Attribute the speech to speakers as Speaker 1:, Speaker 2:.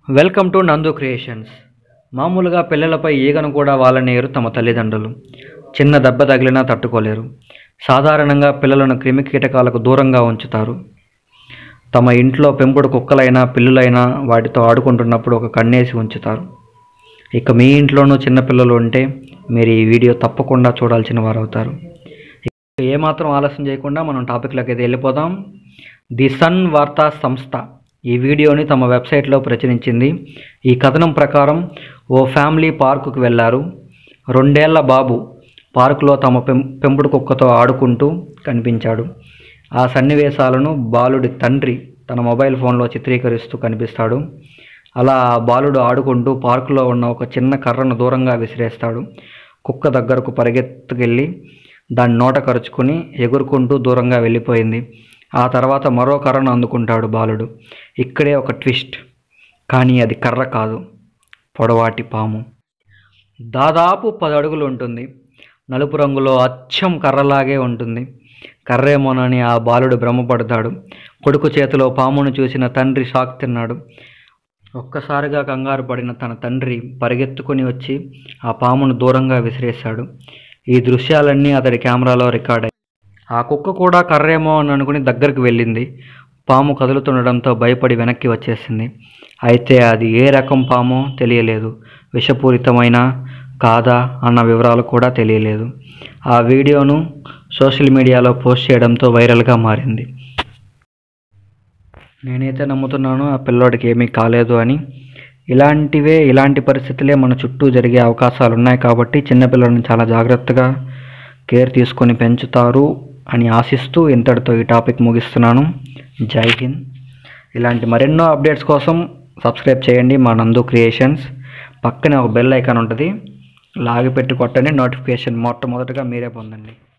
Speaker 1: welcome to నందు creations మామూలుగా పిల్లలపై ఈగను కూడా వాళ్ళనేరు తమ తల్లిదండ్రులు చిన్న దెబ్బ తగిలినా తట్టుకోలేరు సాధారణంగా పిల్లలను క్రిమి కీటకాలకు దూరంగా ఉంచుతారు తమ ఇంట్లో పెంపుడు కుక్కలైనా పిల్లులైనా వాటితో ఆడుకుంటున్నప్పుడు ఒక కన్నేసి ఉంచుతారు ఇక మీ ఇంట్లోనూ చిన్నపిల్లలు ఉంటే మీరు ఈ వీడియో తప్పకుండా చూడాల్సిన వారు అవుతారు ఇక ఏమాత్రం ఆలస్యం చేయకుండా మనం టాపిక్లోకి అయితే వెళ్ళిపోదాం ది సన్ వార్తా సంస్థ ఈ వీడియోని తమ వెబ్సైట్లో ప్రచురించింది ఈ కథనం ప్రకారం ఓ ఫ్యామిలీ పార్కుకు వెళ్ళారు రెండేళ్ల బాబు పార్కులో తమ పెం పెంపుడు కుక్కతో ఆడుకుంటూ కనిపించాడు ఆ సన్నివేశాలను బాలుడి తండ్రి తన మొబైల్ ఫోన్లో చిత్రీకరిస్తూ కనిపిస్తాడు అలా ఆ బాలుడు ఆడుకుంటూ పార్కులో ఉన్న ఒక చిన్న కర్రను దూరంగా విసిరేస్తాడు కుక్క దగ్గరకు పరిగెత్తుకెళ్ళి దాని నోట కరుచుకుని ఎగురుకుంటూ దూరంగా వెళ్ళిపోయింది ఆ తర్వాత మరో కర్రను అందుకుంటాడు బాలుడు ఇక్కడే ఒక ట్విస్ట్ కానీ అది కర్ర కాదు పొడవాటి పాము దాదాపు పది అడుగులు ఉంటుంది నలుపు రంగులో అచ్చం కర్రలాగే ఉంటుంది కర్రేమోనని ఆ బాలుడు భ్రమపడతాడు కొడుకు చేతిలో పామును చూసిన తండ్రి షాక్ తిన్నాడు ఒక్కసారిగా కంగారు పడిన తన తండ్రి పరిగెత్తుకుని వచ్చి ఆ పామును దూరంగా విసిరేశాడు ఈ దృశ్యాలన్నీ అతడి కెమెరాలో రికార్డ్ అయ్యాయి ఆ కుక్క కూడా కర్రేమో అని అనుకుని దగ్గరికి వెళ్ళింది పాము కదులుతుండడంతో భయపడి వెనక్కి వచ్చేసింది అయితే అది ఏ రకం పామో తెలియలేదు విషపూరితమైన కాదా అన్న వివరాలు కూడా తెలియలేదు ఆ వీడియోను సోషల్ మీడియాలో పోస్ట్ చేయడంతో వైరల్గా మారింది నేనైతే నమ్ముతున్నాను ఆ పిల్లోడికి ఏమీ కాలేదు అని ఇలాంటివే ఇలాంటి పరిస్థితులే మన చుట్టూ జరిగే అవకాశాలు ఉన్నాయి కాబట్టి చిన్నపిల్లలను చాలా జాగ్రత్తగా కేర్ తీసుకొని పెంచుతారు అని ఆశిస్తూ ఇంతటితో ఈ టాపిక్ ముగిస్తున్నాను జై హింద్ ఇలాంటి మరెన్నో అప్డేట్స్ కోసం సబ్స్క్రైబ్ చేయండి మా నందు క్రియేషన్స్ పక్కనే ఒక బెల్ ఐకాన్ ఉంటుంది లాగిపెట్టి కొట్టండి నోటిఫికేషన్ మొట్టమొదటిగా మీరే పొందండి